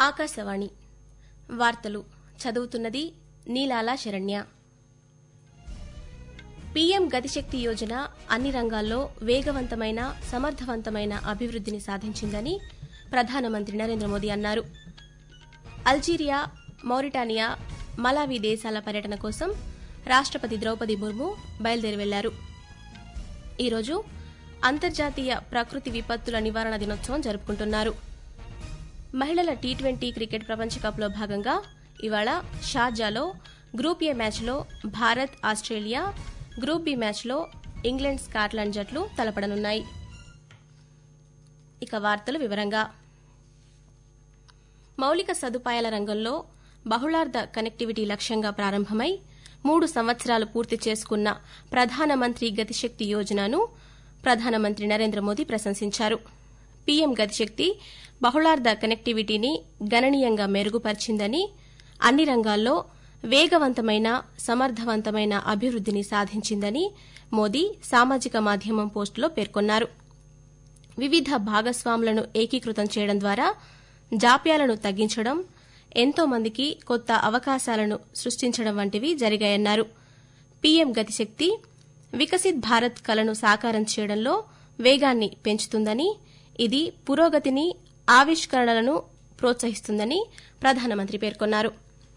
ఆకాశవాణి వార్తలు చదువుతున్నది నీలాల శరణ్య పీఎం గతిశక్తి యోజన అన్ని రంగాల్లో వేగవంతమైన సమర్థవంతమైన అభివృద్దిని సాధించిందని ప్రధానమంత్రి నరేంద్ర మోదీ అన్నారు అల్జీరియా మౌరిటానియా మలావి దేశాల పర్యటన కోసం రాష్టపతి ద్రౌపది ముర్ము బయలుదేరి వెళ్లారు ఈరోజు అంతర్జాతీయ ప్రకృతి విపత్తుల నివారణ దినోత్సవం జరుపుకుంటున్నారు మహిళల టీ ట్వంటీ క్రికెట్ ప్రపంచ కప్లో భాగంగా ఇవాళ షార్జాలో గ్రూప్ ఏ మ్యాచ్లో భారత్ ఆస్ట్రేలియా గ్రూప్ బి మ్యాచ్లో ఇంగ్లాండ్ స్కాట్లాండ్ జట్లు తలపడనున్నాయి ఇక వార్తలు వివరంగా మౌలిక సదుపాయాల రంగంలో బహుళార్ధ కనెక్టివిటీ లక్ష్యంగా ప్రారంభమై మూడు సంవత్సరాలు పూర్తి చేసుకున్న ప్రధానమంత్రి గతిశక్తి యోజనను ప్రధానమంత్రి నరేంద్ర మోదీ ప్రశంసించారు పీఎం గతిశక్తి బహుళార్ధ కనెక్టివిటీని గణనీయంగా మెరుగుపరిచిందని అన్ని రంగాల్లో వేగవంతమైన సమర్థవంతమైన అభివృద్దిని సాధించిందని మోదీ సామాజిక మాధ్యమం పోస్టులో పేర్కొన్నారు వివిధ భాగస్వాములను ఏకీకృతం చేయడం ద్వారా జాప్యాలను తగ్గించడం ఎంతో మందికి కొత్త అవకాశాలను సృష్టించడం వంటివి జరిగాయన్నారు పీఎం గతిశక్తి వికసిత్ భారత్ కలను సాకారం చేయడంలో వేగాన్ని పెంచుతుందని ఇది పురోగతిని ఆవిష్కరణలను ప్రోత్సహిస్తుందని ప్రధానమంత్రి పేర్కొన్నారు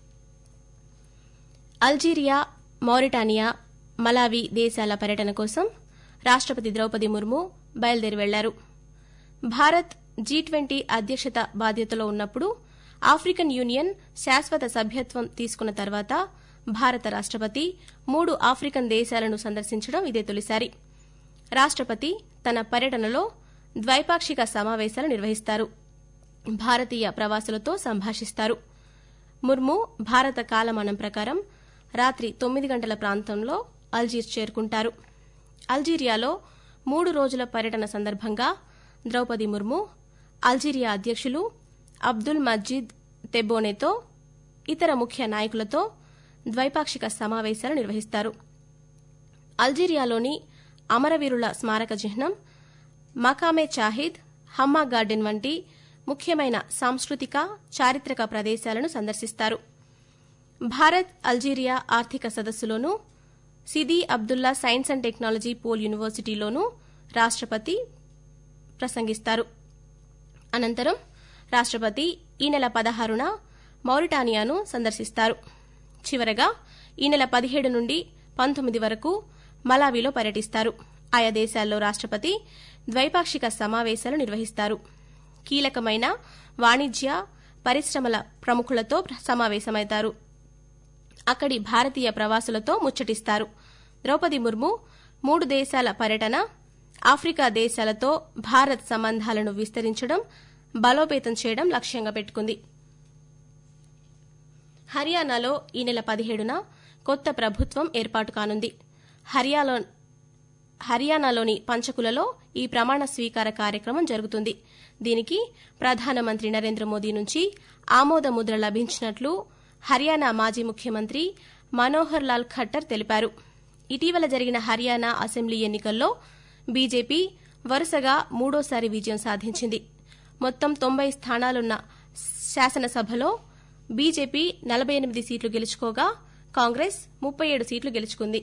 అల్జీరియా మౌరిటానియా మలావి దేశాల పర్యటన కోసం రాష్టపతి ద్రౌపది ముర్ము బయలుదేరి వెళ్లారు భారత్ జీ ట్వంటీ అధ్యక్షత బాధ్యతలో ఉన్నప్పుడు ఆఫ్రికన్ యూనియన్ శాశ్వత సభ్యత్వం తీసుకున్న తర్వాత భారత రాష్టపతి మూడు ఆఫ్రికన్ దేశాలను సందర్శించడం ఇదే తొలిసారి రాష్టపతి తన పర్యటనలో ద్వైపాక్షిక సమావేశాలు నిర్వహిస్తారు భారతీయ ప్రవాసులతో సంభాషిస్తారు ముర్ము భారత కాలమానం ప్రకారం రాత్రి తొమ్మిది గంటల ప్రాంతంలో అల్జీర్ చేరుకుంటారు అల్జీరియాలో మూడు రోజుల పర్యటన సందర్భంగా ద్రౌపది ముర్ము అల్జీరియా అధ్యక్షులు అబ్దుల్ మజీద్ తెబోనేతో ఇతర ముఖ్య నాయకులతో ద్వైపాక్షిక సమావేశాలు నిర్వహిస్తారు అల్జీరియాలోని అమరవీరుల స్మారక చిహ్నం మకామే చాహిద్ హమ్మా గార్డెన్ వంటి ముఖ్యమైన సాంస్కృతిక చారిత్రక ప్రదేశాలను సందర్శిస్తారు భారత్ అల్జీరియా ఆర్థిక సదస్సులోనూ Sidi Abdullah science and technology pole యూనివర్సిటీలోనూ రాష్టపతి ప్రసంగిస్తారు అనంతరం రాష్టపతి ఈ నెల పదహారున మౌరిటానియాను సందర్శిస్తారు చివరగా ఈ నెల పదిహేడు నుండి పంతొమ్మిది వరకు మలావిలో పర్యటిస్తారు ఆయా దేశాల్లో రాష్టపతి ద్వైపాక్షిక సమావేశాలు నిర్వహిస్తారు కీలకమైన వాణిజ్య పరిశ్రమల ప్రముఖులతో సమావేశమవుతారు అక్కడి భారతీయ ప్రవాసులతో ముచ్చటిస్తారు ద్రౌపది ముర్ము మూడు దేశాల పర్యటన ఆఫ్రికా దేశాలతో భారత్ సంబంధాలను విస్తరించడం బలోపేతం చేయడం లక్ష్యంగా పెట్టుకుంది హర్యానాలో ఈ నెల పదిహేడున కొత్త ప్రభుత్వం ఏర్పాటు కానుంది హర్యాలో హర్యానాలోని పంచకులలో ఈ ప్రమాణ స్వీకార కార్యక్రమం జరుగుతుంది దీనికి ప్రధానమంత్రి నరేంద్ర మోదీ నుంచి ఆమోద ముద్ర లభించినట్లు హర్యానా మాజీ ముఖ్యమంత్రి మనోహర్ లాల్ ఖట్టర్ తెలిపారు ఇటీవల జరిగిన హర్యానా అసెంబ్లీ ఎన్నికల్లో బీజేపీ వరుసగా మూడోసారి విజయం సాధించింది మొత్తం తొంభై స్థానాలున్న శాసనసభలో బీజేపీ నలభై ఎనిమిది సీట్లు గెలుచుకోగా కాంగ్రెస్ ముప్పై ఏడు సీట్లు గెలుచుకుంది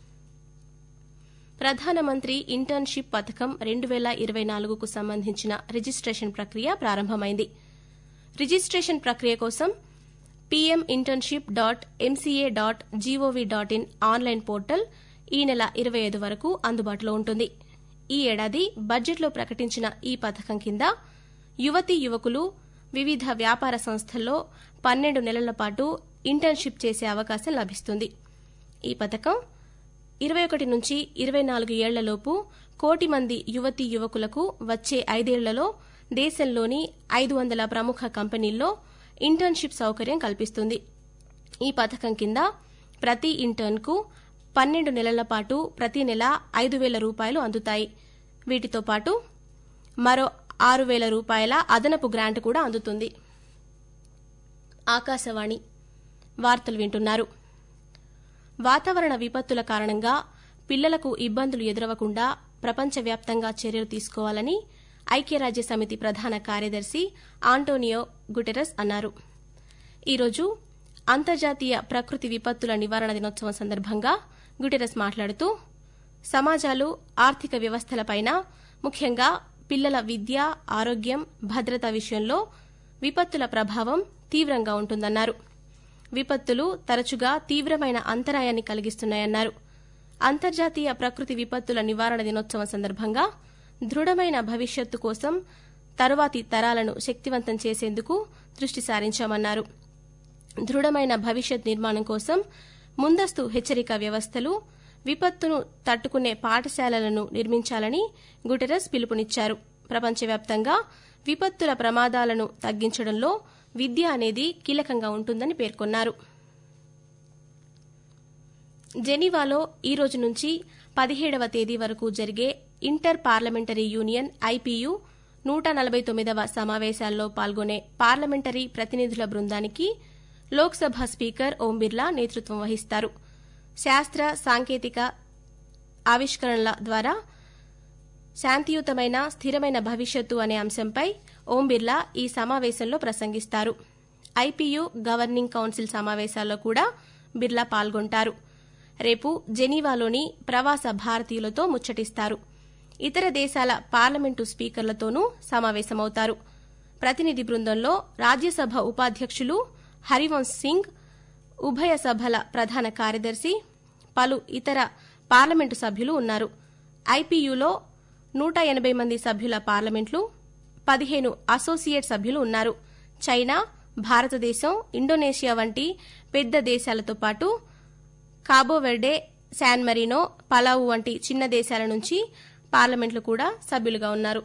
ప్రధానమంత్రి ఇంటర్న్షిప్ పథకం రెండు వేల ఇరవై నాలుగుకు సంబంధించిన రిజిస్టేషన్ ప్రక్రియ ప్రారంభమైంది రిజిస్టేషన్ ప్రక్రియ కోసం PM internship dot MCA dot GOV dot in online portal ఈ నెల ఇరవై ఐదు వరకు అందుబాటులో ఉంటుంది ఈ ఏడాది బడ్జెట్లో ప్రకటించిన ఈ పథకం కింద యువతీ యువకులు వివిధ వ్యాపార సంస్థల్లో పన్నెండు నెలల పాటు ఇంటర్న్షిప్ చేసే అవకాశం లభిస్తుంది ఈ పథకం ఇరవై ఒకటి నుంచి ఇరవై నాలుగు ఏళ్లలోపు కోటి మంది యువతీ యువకులకు వచ్చే ఐదేళ్లలో దేశంలోని ఐదు వందల ప్రముఖ కంపెనీల్లో ఇంటర్న్షిప్ సౌకర్యం కల్పిస్తుంది ఈ పథకం కింద ప్రతి ఇంటర్న్కు పన్నెండు నెలల పాటు ప్రతి నెల ఐదు వేల రూపాయలు అందుతాయి వీటితో పాటు మరో ఆరు వేల రూపాయల అదనపు గ్రాంట్ కూడా అందుతుంది ఆకాశవాణి వార్తలు వింటున్నారు వాతావరణ విపత్తుల కారణంగా పిల్లలకు ఇబ్బందులు ఎదురవకుండా ప్రపంచవ్యాప్తంగా చర్యలు తీసుకోవాలని ఐక్యరాజ్య సమితి ప్రధాన కార్యదర్శి ఆంటోనియో గుటెరస్ అన్నారు ఈరోజు అంతర్జాతీయ ప్రకృతి విపత్తుల నివారణ దినోత్సవం సందర్భంగా గుటెరస్ మాట్లాడుతూ సమాజాలు ఆర్థిక వ్యవస్థలపైన ముఖ్యంగా పిల్లల విద్య ఆరోగ్యం భద్రత విషయంలో విపత్తుల ప్రభావం తీవ్రంగా ఉంటుందన్నారు విపత్తులు తరచుగా తీవ్రమైన అంతరాయాన్ని కలిగిస్తున్నాయన్నారు అంతర్జాతీయ ప్రకృతి విపత్తుల నివారణ దినోత్సవం సందర్భంగా దృఢమైన భవిష్యత్తు కోసం తరువాతి తరాలను శక్తివంతం చేసేందుకు దృష్టి సారించామన్నారు దృఢమైన భవిష్యత్ నిర్మాణం కోసం ముందస్తు హెచ్చరిక వ్యవస్థలు విపత్తును తట్టుకునే పాఠశాలలను నిర్మించాలని గుటెరస్ పిలుపునిచ్చారు ప్రపంచవ్యాప్తంగా విపత్తుల ప్రమాదాలను తగ్గించడంలో విద్య అనేది కీలకంగా ఉంటుందని పేర్కొన్నారు జెనీవాలో ఈ రోజు నుంచి పదిహేడవ తేదీ వరకు జరిగే ఇంటర్ పార్లమెంటరీ యూనియన్ ఐపీయూ నూట నలభై తొమ్మిదవ సమావేశాల్లో పాల్గొనే పార్లమెంటరీ ప్రతినిధుల బృందానికి లోక్సభ స్పీకర్ ఓం బిర్లా నేతృత్వం వహిస్తారు శాస్త్ర సాంకేతిక ఆవిష్కరణల ద్వారా శాంతియుతమైన స్థిరమైన భవిష్యత్తు అనే అంశంపై ఓం బిర్లా ఈ సమావేశంలో ప్రసంగిస్తారు ఐపీయూ గవర్నింగ్ కౌన్సిల్ సమావేశాల్లో కూడా బిర్లా పాల్గొంటారు రేపు జెనీవాలోని ప్రవాస భారతీయులతో ముచ్చటిస్తారు ఇతర దేశాల పార్లమెంటు స్పీకర్లతోనూ సమావేశమవుతారు ప్రతినిధి బృందంలో రాజ్యసభ ఉపాధ్యక్షులు హరివంశ్ సింగ్ ఉభయ సభల ప్రధాన కార్యదర్శి పలు ఇతర పార్లమెంటు సభ్యులు ఉన్నారు ఐపీయూలో నూట ఎనబై మంది సభ్యుల పార్లమెంట్లు పదిహేను అసోసియేట్ సభ్యులు ఉన్నారు చైనా భారతదేశం ఇండోనేషియా వంటి పెద్ద దేశాలతో పాటు కాబోవెర్డే శాన్ మరీనో పలావు వంటి చిన్న దేశాల నుంచి పార్లమెంట్లు కూడా సభ్యులుగా ఉన్నారు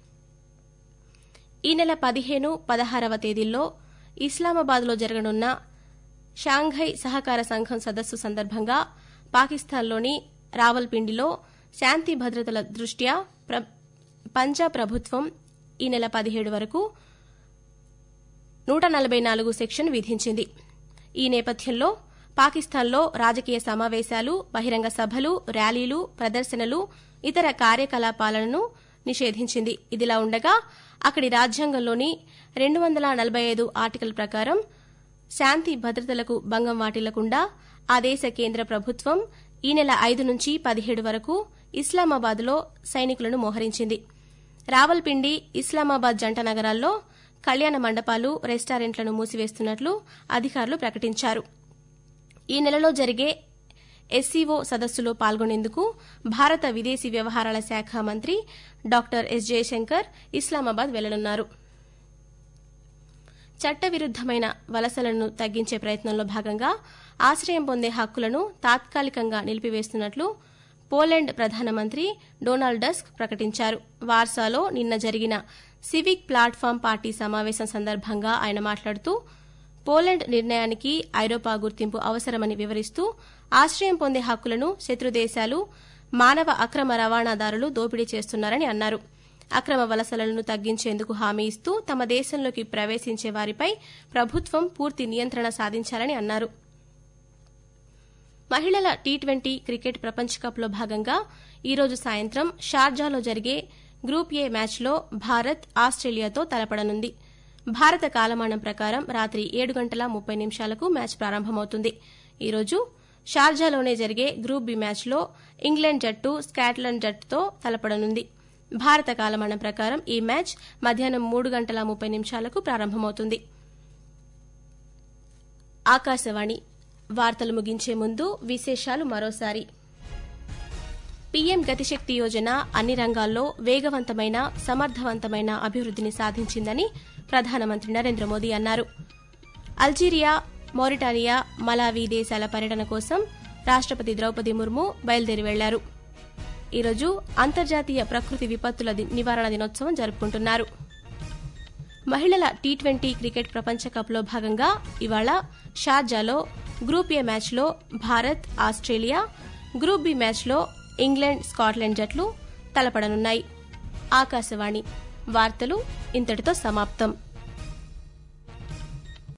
ఈ నెల పదిహేను పదహారవ తేదీల్లో ఇస్లామాబాద్లో జరగనున్న షాంఘై సహకార సంఘం సదస్సు సందర్భంగా పాకిస్తాన్లోని రావల్పిండిలో శాంతి భద్రతల దృష్ట్యా పంజాబ్ ప్రభుత్వం ఈ నెల పదిహేడు వరకు నూట నలభై నాలుగు సెక్షన్ విధించింది ఈ నేపథ్యంలో పాకిస్తాన్లో రాజకీయ సమావేశాలు బహిరంగ సభలు ర్యాలీలు ప్రదర్శనలు ఇతర కార్యకలాపాలను నిషేధించింది ఇదిలా ఉండగా అక్కడి రాజ్యాంగంలోని రెండు వందల నలభై ఐదు ఆర్టికల్ ప్రకారం శాంతి భద్రతలకు భంగం వాటిల్లకుండా ఆ దేశ కేంద్ర ప్రభుత్వం ఈ నెల ఐదు నుంచి పదిహేడు వరకు ఇస్లామాబాద్లో సైనికులను మోహరించింది రావల్పిండి ఇస్లామాబాద్ జంట నగరాల్లో కళ్యాణ మండపాలు రెస్టారెంట్లను మూసివేస్తున్నట్లు అధికారులు ప్రకటించారు ఈ నెలలో జరిగే ఎస్సీఓ సదస్సులో పాల్గొనేందుకు భారత విదేశీ వ్యవహారాల శాఖ మంత్రి డాక్టర్ ఎస్ జయశంకర్ ఇస్లామాబాద్ వెళ్లనున్నారు చట్టవిరుద్దమైన వలసలను తగ్గించే ప్రయత్నంలో భాగంగా ఆశ్రయం పొందే హక్కులను తాత్కాలికంగా నిలిపివేస్తున్నట్లు పోలాండ్ ప్రధానమంత్రి డొనాల్డ్ డస్క్ ప్రకటించారు వార్సాలో నిన్న జరిగిన సివిక్ ప్లాట్ఫామ్ పార్టీ సమావేశం సందర్భంగా ఆయన మాట్లాడుతూ పోలాండ్ నిర్ణయానికి ఐరోపా గుర్తింపు అవసరమని వివరిస్తూ ఆశ్రయం పొందే హక్కులను శత్రుదేశాలు మానవ అక్రమ రవాణాదారులు దోపిడీ చేస్తున్నారని అన్నారు అక్రమ వలసలను తగ్గించేందుకు హామీ ఇస్తూ తమ దేశంలోకి ప్రవేశించే వారిపై ప్రభుత్వం పూర్తి నియంత్రణ సాధించాలని అన్నారు మహిళల టీ ట్వంటీ క్రికెట్ ప్రపంచ కప్లో భాగంగా ఈరోజు సాయంత్రం షార్జాలో జరిగే గ్రూప్ ఏ మ్యాచ్లో భారత్ ఆస్ట్రేలియాతో తలపడనుంది భారత కాలమానం ప్రకారం రాత్రి ఏడు గంటల ముప్పై నిమిషాలకు మ్యాచ్ ప్రారంభమవుతుంది ఈరోజు షార్జాలోనే జరిగే గ్రూప్ బి మ్యాచ్లో ఇంగ్లాండ్ జట్టు స్కాట్లాండ్ జట్టుతో తలపడనుంది భారత కాలమానం ప్రకారం ఈ మ్యాచ్ మధ్యాహ్నం మూడు గంటల ముప్పై నిమిషాలకు ప్రారంభమవుతుంది ఆకాశవాణి వార్తలు ముగించే ముందు విశేషాలు మరోసారి పీఎం గతిశక్తి యోజన అన్ని రంగాల్లో వేగవంతమైన సమర్థవంతమైన అభివృద్దిని సాధించిందని ప్రధానమంత్రి నరేంద్ర మోదీ అన్నారు అల్జీరియా మౌరిటానియా మలావి దేశాల పర్యటన కోసం రాష్టపతి ద్రౌపది ముర్ము బయలుదేరి వెళ్లారు ఈరోజు అంతర్జాతీయ ప్రకృతి విపత్తుల నివారణ దినోత్సవం జరుపుకుంటున్నారు మహిళల టీ ట్వంటీ క్రికెట్ ప్రపంచ కప్లో భాగంగా ఇవాళ షార్జాలో గ్రూప్ ఏ మ్యాచ్లో భారత్ ఆస్ట్రేలియా గ్రూప్ బి మ్యాచ్లో ఇంగ్లాండ్ స్కాట్లాండ్ జట్లు తలపడనున్నాయి ఆకాశవాణి వార్తలు ఇంతటితో సమాప్తం